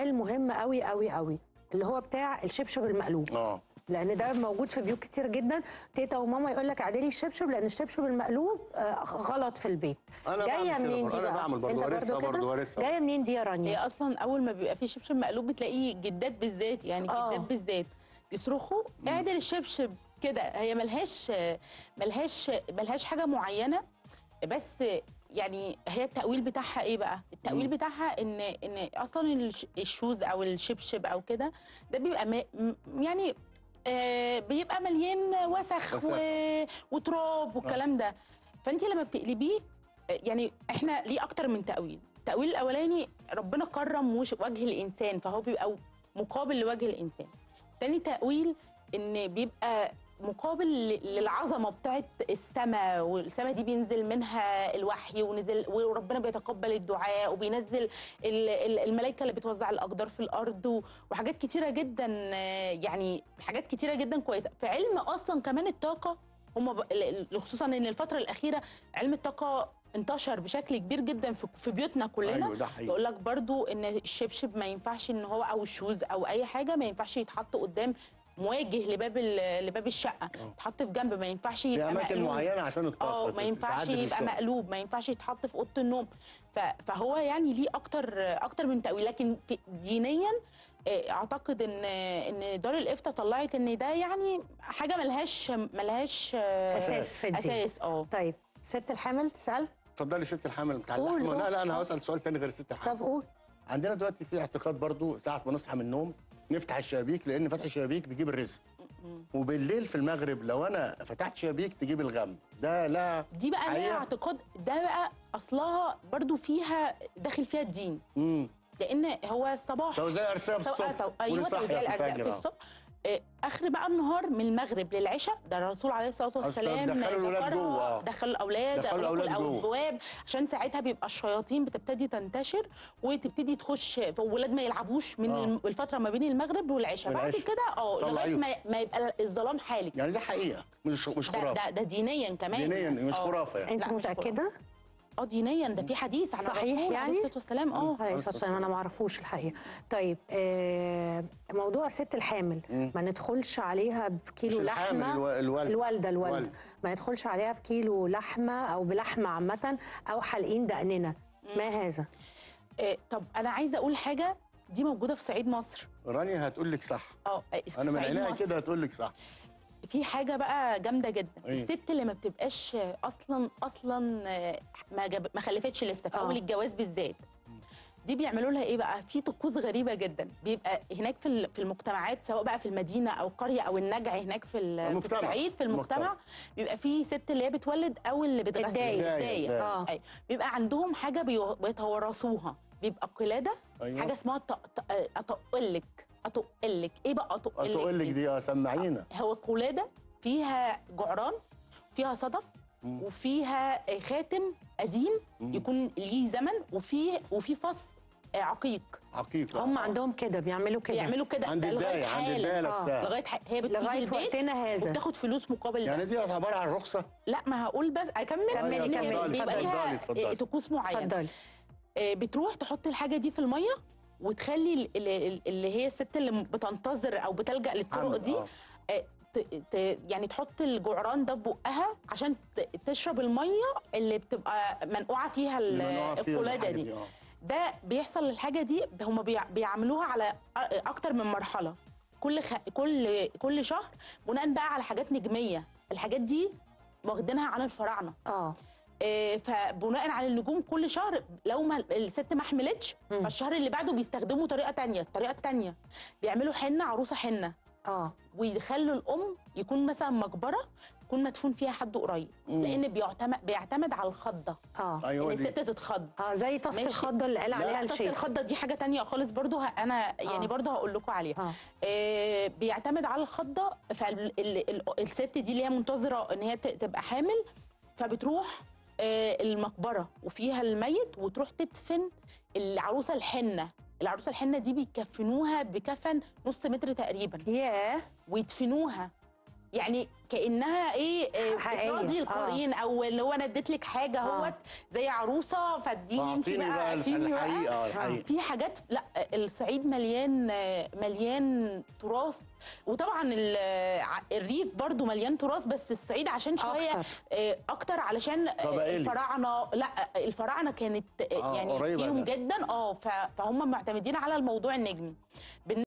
سؤال مهم قوي قوي قوي اللي هو بتاع الشبشب المقلوب اه لان ده موجود في بيوت كتير جدا تيتا وماما يقول لك اعدلي الشبشب لان الشبشب المقلوب آه، غلط في البيت أنا جايه بعمل كده منين دي برضه، أنا بقى بعمل برضه، انت وارثها برضه برضه، كده وارثها. جايه منين دي يا هي رانيا اصلا اول ما بيبقى في شبشب مقلوب بتلاقي جدات بالذات يعني آه. جدات بالذات بيصرخوا اعدل الشبشب كده هي ملهاش ملهاش ملهاش حاجه معينه بس يعني هي التأويل بتاعها ايه بقى؟ التأويل بتاعها ان ان اصلا الش- الشوز او الشبشب او كده ده بيبقى م- م- يعني آه بيبقى مليان وسخ وسخ. و... وتراب والكلام ده فانت لما بتقلبيه آه، يعني احنا ليه اكتر من تأويل التأويل الاولاني ربنا كرم وش- وجه الانسان فهو بيبقى مقابل لوجه الانسان تاني تأويل ان بيبقى مقابل ل- للعظمه بتاعت السماء والسماء دي بينزل منها الوحي ونزل وربنا بيتقبل الدعاء وبينزل ال- ال- الملائكه اللي بتوزع الاقدار في الارض و- وحاجات كتيره جدا آه، يعني حاجات كتيره جدا كويسه في علم اصلا كمان الطاقه هم ب... ال- ال- خصوصا ان الفتره الاخيره علم الطاقه انتشر بشكل كبير جدا في في بيوتنا كلنا أيوة، ده حقيقي. يقول لك برضو ان الشبشب ما ينفعش ان هو او الشوز او اي حاجه ما ينفعش يتحط قدام مواجه لباب ال- لباب الشقه يتحط في جنب ما ينفعش في يبقى اماكن مقلوب. معينه عشان الطاقه اه ما ينفعش تعدي في يبقى الشغل. مقلوب ما ينفعش يتحط في اوضه النوم ف- فهو يعني ليه اكتر اكتر من تاويل لكن في- دينيا آه، اعتقد ان ان دار الافتاء طلعت ان ده يعني حاجه ملهاش ملهاش آه، اساس في الدين اساس اه طيب ست الحامل تسال اتفضلي ست الحمل بتاع قول، اللحمه لا قول. لا انا هسال سؤال تاني غير ست الحمل طب قول عندنا دلوقتي في اعتقاد برضو ساعه ما نصحى من النوم نفتح الشبابيك لان فتح الشبابيك بيجيب الرزق وبالليل في المغرب لو انا فتحت شبابيك تجيب الغم ده لا دي بقى ليها حقيقة؟ اعتقاد ده بقى اصلها برضو فيها داخل فيها الدين امم لان هو الصباح توزيع ارسال في سواء الصبح تو... ايوه ولصحية توزيع في الارزاق الفجر، في آه. الصبح آه، اخر بقى النهار من المغرب للعشاء ده الرسول عليه الصلاه والسلام دخلوا الولاد ذكرها، جوه، آه. دخلوا الاولاد دخلوا أغلقوا الأولاد جوه. الابواب عشان ساعتها بيبقى الشياطين بتبتدي تنتشر وتبتدي تخش فالولاد ما يلعبوش من آه. الم- الفتره ما بين المغرب والعشاء بعد والعشاء. كده اه طلع لغايه عيوب. ما, ما يبقى الظلام حالك يعني ده حقيقه مش مش ده, خرافه ده, ده دينيا كمان دينيا مش آه. خرافه يعني انت لا، مش متاكده اه دينيا ده في حديث عن صحيح الرسول يعني؟ عليه الصلاه والسلام اه عليه الصلاه والسلام انا ما اعرفوش الحقيقه طيب آه موضوع الست الحامل ما ندخلش عليها بكيلو مش الحامل، لحمه الو- الوالدة. الوالده الوالده الوالدة. ما ندخلش عليها بكيلو لحمه او بلحمه عامه او حالقين دقننا ما هذا آه، طب انا عايزه اقول حاجه دي موجوده في صعيد مصر رانيا هتقول لك صح اه في انا من صعيد عينيها مصر. كده هتقول لك صح في حاجه بقى جامده جدا إيه؟ الست اللي ما بتبقاش اصلا اصلا آه، ما جاب ما خلفتش لسه في آه. اول الجواز بالذات دي بيعملوا لها ايه بقى في طقوس غريبه جدا بيبقى هناك في ال- في المجتمعات سواء بقى في المدينه او القريه او النجع هناك في ال- في المجتمع. الصعيد في المجتمع المجتمع. بيبقى في ست اللي هي بتولد او اللي بتغسل الداية. الداية، الداية. الداية. آه. أيوة. بيبقى عندهم حاجه بيو- بيتورثوها بيبقى قلاده أيوة. حاجه اسمها اطقلك اطقلك ايه بقى اطقلك هتقول لك دي اه سمعينا هو قلاده فيها جعران فيها صدف مم. وفيها خاتم قديم مم. يكون ليه زمن وفي وفي فص عقيق عقيق هم عندهم كده بيعملوا كده بيعملوا كده عند ده لغايه الداية عند حالا الداية آه. نفسها لغايه ح... هي بتيجي لغايه البيت وقتنا هذا وبتاخد فلوس مقابل يعني ده دي عباره عن رخصه لا ما هقول بس اكمل كملي، لان هي كملي. بيبقى اتفضلي، ليها اتفضلي. طقوس معينه اتفضلي آه، بتروح تحط الحاجه دي في الميه وتخلي ال- ال- اللي هي الست اللي بتنتظر او بتلجا للطرق عم- دي آه. آه، ت- ت- يعني تحط الجعران ده ببقها عشان ت- تشرب الميه اللي بتبقى منقوعه فيها ال- اللي منوعة فيها القلاده الحاجة دي آه. ده بيحصل الحاجه دي هم بيعملوها على أ- اكتر من مرحله كل خ... كل كل شهر بناء بقى على حاجات نجميه الحاجات دي واخدينها عن الفراعنه اه آه، فبناء على النجوم كل شهر لو ما الست ما حملتش مم. فالشهر اللي بعده بيستخدموا طريقه تانية الطريقه التانية بيعملوا حنه عروسه حنه اه ويخلوا الام يكون مثلا مقبره يكون مدفون فيها حد قريب مم. لان بيعتمد بيعتمد على الخضه اه ايوه ان دي الست تتخض اه زي طاسه ماشي. الخضه اللي قال عليها لا طاسه الشيف الخضه دي حاجه تانية خالص برضو ه- انا يعني آه. برضو هقول لكم عليها اه آه، بيعتمد على الخضه فالست دي اللي هي منتظره ان هي ت- تبقى حامل فبتروح آه، المقبره وفيها الميت وتروح تدفن العروسه الحنه العروسه الحنه دي بيكفنوها بكفن نص متر تقريبا ياه ويدفنوها يعني كانها ايه آه، حقيقية. بتراضي آه. القرين او اللي هو انا اديت لك حاجه آه. اهوت زي عروسه فاديني انت فاعطيني بقى بقى اعطيني بقى. الحقيقه الحقيقه في حاجات لا الصعيد مليان مليان تراث وطبعا ال- ع- الريف برضو مليان تراث بس الصعيد عشان شويه أكتر. آه، اكتر علشان آه، قبائلي. الفراعنه لا الفراعنه كانت آه، آه، يعني قريبة فيهم ده. جدا اه ف- فهم معتمدين على الموضوع النجمي